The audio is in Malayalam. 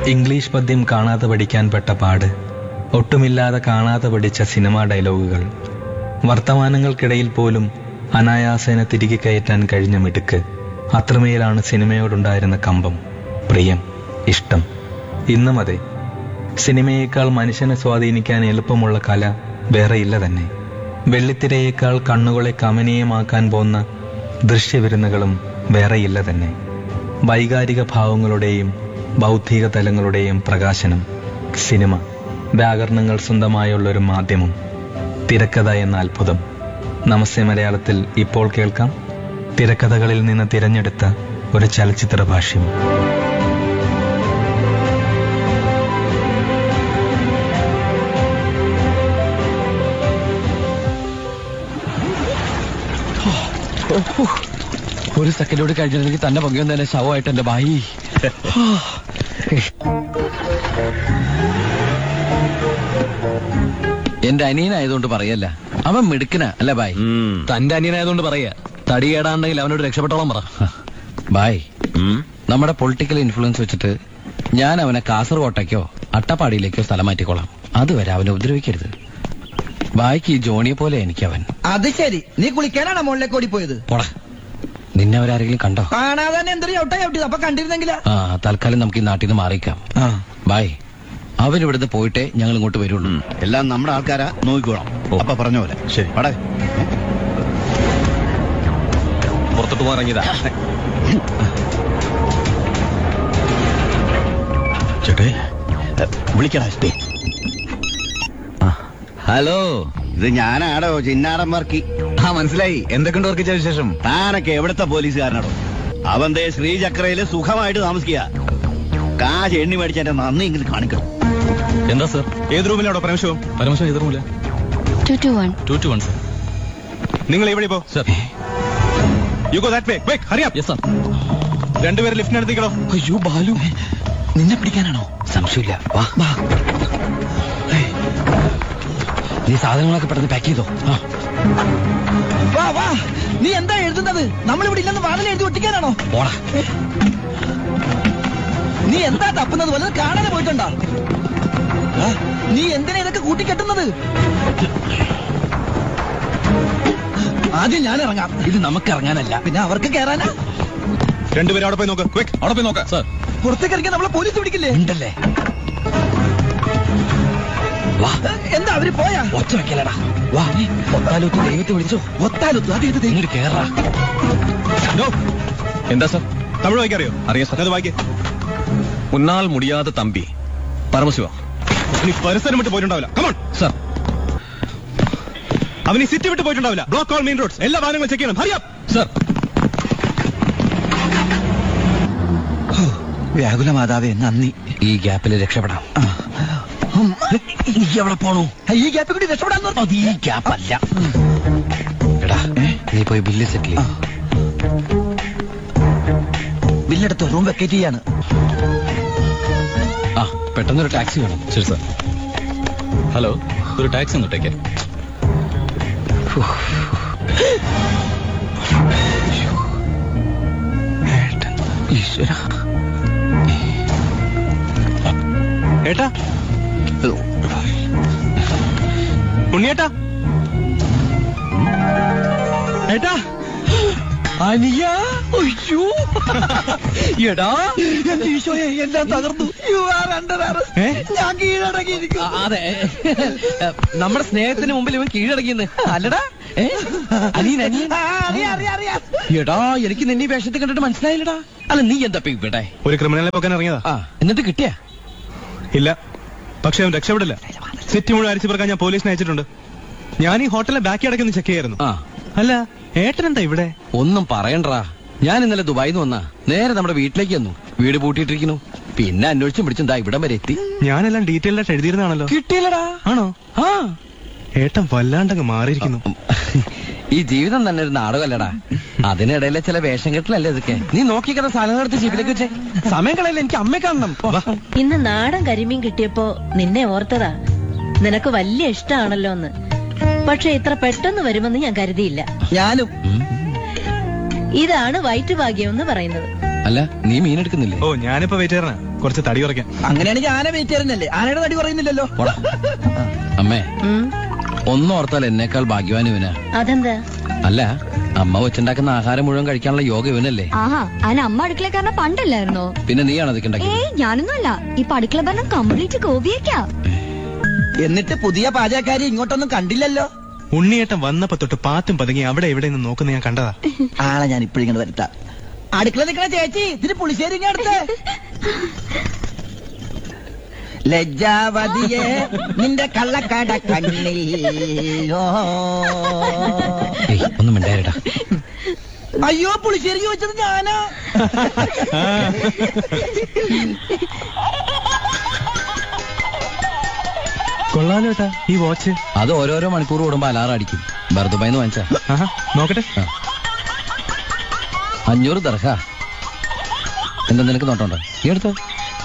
ഇംഗ്ലീഷ് പദ്യം കാണാതെ പഠിക്കാൻ പെട്ട പാട് ഒട്ടുമില്ലാതെ കാണാതെ പഠിച്ച സിനിമാ ഡയലോഗുകൾ വർത്തമാനങ്ങൾക്കിടയിൽ പോലും അനായാസേന തിരികെ കയറ്റാൻ കഴിഞ്ഞ മിടുക്ക് അത്രമേലാണ് സിനിമയോടുണ്ടായിരുന്ന കമ്പം പ്രിയം ഇഷ്ടം ഇന്നും അതെ സിനിമയേക്കാൾ മനുഷ്യനെ സ്വാധീനിക്കാൻ എളുപ്പമുള്ള കല വേറെയില്ല തന്നെ വെള്ളിത്തിരയേക്കാൾ കണ്ണുകളെ കമനീയമാക്കാൻ പോന്ന ദൃശ്യവിരുന്നുകളും വേറെയില്ല തന്നെ വൈകാരിക ഭാവങ്ങളുടെയും ബൗദ്ധിക തലങ്ങളുടെയും പ്രകാശനം സിനിമ വ്യാകരണങ്ങൾ സ്വന്തമായുള്ള ഒരു മാധ്യമം തിരക്കഥ എന്ന അത്ഭുതം നമസ്തേ മലയാളത്തിൽ ഇപ്പോൾ കേൾക്കാം തിരക്കഥകളിൽ നിന്ന് തിരഞ്ഞെടുത്ത ഒരു ചലച്ചിത്ര ഭാഷ്യം ഒരു സെക്കൻഡോട് കഴിഞ്ഞിട്ടുണ്ടെങ്കിൽ തന്നെ പങ്കുവൻ തന്നെ ശവമായിട്ട് എന്റെ ബായി എന്റെ അനിയനായതുകൊണ്ട് പറയല്ല അവൻ മിടുക്കന അല്ല ബായ് തന്റെ അനിയനായതുകൊണ്ട് പറയാ തടി കേടാണ്ടെങ്കിൽ അവനോട് രക്ഷപ്പെട്ടോളം പറ ബായ് നമ്മുടെ പൊളിറ്റിക്കൽ ഇൻഫ്ലുവൻസ് വെച്ചിട്ട് ഞാൻ അവനെ കാസർകോട്ടേക്കോ അട്ടപ്പാടിയിലേക്കോ സ്ഥലം മാറ്റിക്കോളാം അതുവരെ അവനെ ഉപദ്രവിക്കരുത് ബായ്ക്ക് ഈ ജോണിയെ പോലെ എനിക്ക് അവൻ അത് ശരി നീ കുളിക്കാനാണോ മുകളിലേക്ക് ഓടിപ്പോയത് പോടാ നിന്നെ അവരാരെങ്കിലും കണ്ടോ കാണാതെ തന്നെ എന്തൊരു ചവിട്ടാ ചവിട്ടിയത് അപ്പൊ കണ്ടിരുന്നെങ്കിലാ ആ തൽക്കാലം നമുക്ക് ഈ നാട്ടിൽ നിന്ന് മാറിയിക്കാം ബായ് അവൻ ഇവിടുന്ന് പോയിട്ടേ ഞങ്ങൾ ഇങ്ങോട്ട് വരുള്ളൂ എല്ലാം നമ്മുടെ ആൾക്കാരാ നോക്കിക്കോളാം അപ്പൊ പറഞ്ഞ പോലെ ശരി. പടേ പുറത്തോട്ട് പോകാൻ ഇറങ്ങിയതാ ചേട്ടേ വിളിക്കടാ എസ് പി ഹലോ ഇത് ഞാനാടോ ചിന്നാടൻ വർക്കി ആ മനസ്സിലായി എന്തൊക്കെയുണ്ട് ഓർക്കിച്ച വിശേഷം താനൊക്കെ എവിടുത്തെ പോലീസുകാരനാടോ അവൻ ദേ ശ്രീചക്രയില് സുഖമായിട്ട് താമസിക്കുക കാശ് എണ്ണി മേടിച്ചതിന്റെ നന്ദി ഇങ്ങനെ കാണിക്കണം എന്താ സർ ഏത് റൂമിലാണോ പരമശിവം പരമശിവം ഏത് റൂമില two two one two two one sir നിങ്ങൾ ഇവിടെ പോ sir you go that way quick hurry up yes sir രണ്ടുപേരും ലിഫ്റ്റിനടുത്തേക്കോ അയ്യോ ബാലു നിന്നെ പിടിക്കാനാണോ സംശയമില്ല വാ വാ നീ സാധനങ്ങളൊക്കെ പെട്ടെന്ന് പാക്ക് ചെയ്തോ ആ വാ വാ നീ എന്താ എഴുതുന്നത് നമ്മളിവിടെ ഇല്ലെന്ന് വാതിൽ എഴുതി ഒട്ടിക്കാനാണോ പോടാ നീ എന്താ തപ്പുന്നത് വല്ലതും കാണാതെ പോയിട്ടുണ്ടോ ആ, നീ എന്തിനാ ഇതൊക്കെ കൂട്ടിക്കെട്ടുന്നത് ആദ്യം ഞാൻ ഇറങ്ങാം ഇത് നമുക്ക് ഇറങ്ങാനല്ല പിന്നെ അവർക്ക് കയറാനാ രണ്ടുപേരും അവിടെ പോയി നോക്ക് ക്വിക്ക് അവിടെ പോയി നോക്കാം സർ പുറത്തേക്ക് ഇറങ്ങിയാൽ നമ്മളെ പോലീസ് പിടിക്കില്ലേ ഉണ്ടല്ലേ വാ എന്താ അവര് പോയാ ഒച്ച വെക്കലടാ വാ ഒത്താലൊത്ത് ദൈവത്തെ വിളിച്ചു ഒത്താലൊത്തു അത് എഴുതി ഇങ്ങോട്ട് കേറാ നോ എന്താ സർ തമിഴ് വായിക്കറിയോ അറിയാം സർ അത് വായിക്കേ ഉന്നാൽ മുടിയാத തമ്പി പരമശിവ നീ പരിസരം വിട്ട് പോയിട്ടുണ്ടാവില്ല കമോൺ സർ അവൻ ഈ സിറ്റി വിട്ട് പോയിട്ടുണ്ടാവില്ല ബ്ലോക്ക് ഓൾ മെയിൻ റോഡ്സ് എല്ലാ വാഹനങ്ങളും ചെക്ക് ചെയ്യണം ഹറി അപ്പ് സർ വ്യാകുല മാതാവേ നന്ദി ഈ ഗ്യാപ്പിൽ രക്ഷപ്പെടാം നീ എവിടെ പോണു ഈ ഗ്യാപ്പിൽ കൂടി രക്ഷപ്പെടാൻ നോക്ക്. അത് ഈ ഗ്യാപ്പ് അല്ല എടാ നീ പോയി ബില്ല് സെറ്റിൽ ബില്ലെടുത്ത് റൂം വെക്കേറ്റ് ചെയ്യാണ് ആ പെട്ടെന്നൊരു ടാക്സി വേണം ശരി സർ ഹലോ ഒരു ടാക്സി ഒന്ന് ഇട്ടേക്ക് ഈശ്വര ഏട്ടാ ഉണ്ണിയേട്ടാ ഏട്ടാ അനിയ അയ്യോ എടാ എന്റെ ഈശോയെ എല്ലാം തകർന്നു യു ആർ അണ്ടർ ഏ? ഞാൻ കീഴടങ്ങിയിരിക്കും അതെ നമ്മുടെ സ്നേഹത്തിന് മുമ്പിൽ ഇവൻ കീഴടങ്ങിയെന്ന് അല്ലടാ ഏ? അനിയൻ അനിയൻ ആ, അറിയാം അറിയാം അറിയാം എടാ എനിക്ക് നിന്നെ ഈ വേഷത്തിൽ കണ്ടിട്ട് മനസ്സിലായില്ലടാ അല്ല നീ എന്താ ഇപ്പൊ ഇവിടെ ഒരു ക്രിമിനലിനെ പൊക്കാൻ ഇറങ്ങിയതാ ആ എന്നിട്ട് കിട്ടിയാ ഇല്ല പക്ഷെ അവൻ രക്ഷപ്പെടില്ല സിറ്റി മുഴുവൻ അരിച്ചു പറക്കാൻ ഞാൻ പോലീസിനെ അയച്ചിട്ടുണ്ട് ഞാൻ ഈ ഹോട്ടലിലെ ബാക്കി അടക്കൊന്ന് ചെക്ക് ചെയ്യായിരുന്നു ആ അല്ല ഏട്ടൻ എന്താ ഇവിടെ ഒന്നും പറയണ്ടാ ഞാൻ ഇന്നലെ ദുബായിന്ന് വന്നാ നേരെ നമ്മുടെ വീട്ടിലേക്ക് വന്നു വീട് പൂട്ടിയിട്ടിരിക്കുന്നു പിന്നെ അന്വേഷിച്ചും പിടിച്ചും ദാ ഇവിടം വരെ എത്തി ഞാനെല്ലാം ഡീറ്റെയിൽ ആയിട്ട് എഴുതിയിരുന്നാണല്ലോ കിട്ടിയില്ലടാ ആണോ ആ ഏട്ടൻ വല്ലാണ്ടങ്ങ് മാറിയിരിക്കുന്നു ഈ ജീവിതം തന്നെ ഒരു നാടകമല്ലടാ അതിനിടയിലെ ചില വേഷം കെട്ടലല്ലേ ഇതൊക്കെ നീ നോക്കിക്കട സാധനം എടുത്ത് ജീവിതത്തിലേക്ക് വെച്ചേ സമയം കളയില്ല എനിക്ക് അമ്മയെ കാണണം പോ. ഇന്ന് നാടൻ കരിമീൻ കിട്ടിയപ്പോ നിന്നെ ഓർത്തതാ നിനക്ക് വലിയ ഇഷ്ടമാണല്ലോ എന്ന് പക്ഷെ ഇത്ര പെട്ടെന്ന് വരുമെന്ന് ഞാൻ കരുതിയില്ല ഞാനും ഉം. ഇതാണ് വയറ്റുഭാഗ്യം എന്ന് പറയുന്നത് അല്ല നീ മീൻ എടുക്കുന്നില്ലേ ഓ ഞാനിപ്പോ വെയിറ്റ് ചെയ്യണ കുറച്ച് തടി കുറയ്ക്കാൻ അങ്ങനെയാണെങ്കിൽ ആന വെയിറ്റ് ചെയ്യുന്നല്ലേ ആനയുടെ തടി പറയുന്നില്ലല്ലോ പോടാ. അമ്മേ ഉം, ഒന്നോർത്താൽ എന്നേക്കാൾ ഭാഗ്യവാൻ ഇവനാ അതെന്താ അല്ല അമ്മ വെച്ചുണ്ടാക്കുന്ന ആഹാരം മുഴുവൻ കഴിക്കാനുള്ള യോഗ ഇവനല്ലേ ആഹാ അതിന് അമ്മ അടുക്കളക്കാരനെ പണ്ടല്ലായിരുന്നോ പിന്നെ നീയാണ് അതൊക്കെ ഉണ്ടാക്കിയത് ഏയ് ഞാനൊന്നുമല്ല ഇപ്പൊ അടുക്കള ഭരണം കംപ്ലീറ്റ് ഗോപിയേക്കാ എന്നിട്ട് പുതിയ പാചകക്കാരി ഇങ്ങോട്ടൊന്നും കണ്ടില്ലല്ലോ ഉണ്ണിയേട്ടൻ വന്നപ്പോ തൊട്ട് പാത്തും പതുങ്ങി അവിടെ എവിടെ നിന്ന് നോക്കുന്ന ഞാൻ കണ്ടതാ ആളെ ഞാൻ ഇപ്പോഴിങ്ങനെ വരുത്താം അടുക്കള നിൽക്കണ ചേച്ചി ഇതിന് പുളിശ്ശേരി ഇങ്ങ് അടുത്ത് ലജ്ജാവതിയെ നിന്റെ കള്ളക്കട കണ്ണിൽ ഓ. ഏയ് ഒന്നും മിണ്ടായിരടാ അയ്യോ പുളിശ്ശേരി ചോദിച്ചത് ഞാനാ കൊള്ളാലോ ഏട്ടാ ഈ വാച്ച് അത് ഓരോരോ മണിക്കൂർ കൂടുമ്പോ അലാറം അടിക്കും ബർദുബായിന്ന് വാങ്ങിച്ചാ ആഹാ നോക്കട്ടെ ആ. അഞ്ഞൂറ് ദർഹ എന്താ നിനക്ക് നോട്ടമുണ്ടോ നീ എടുത്തോ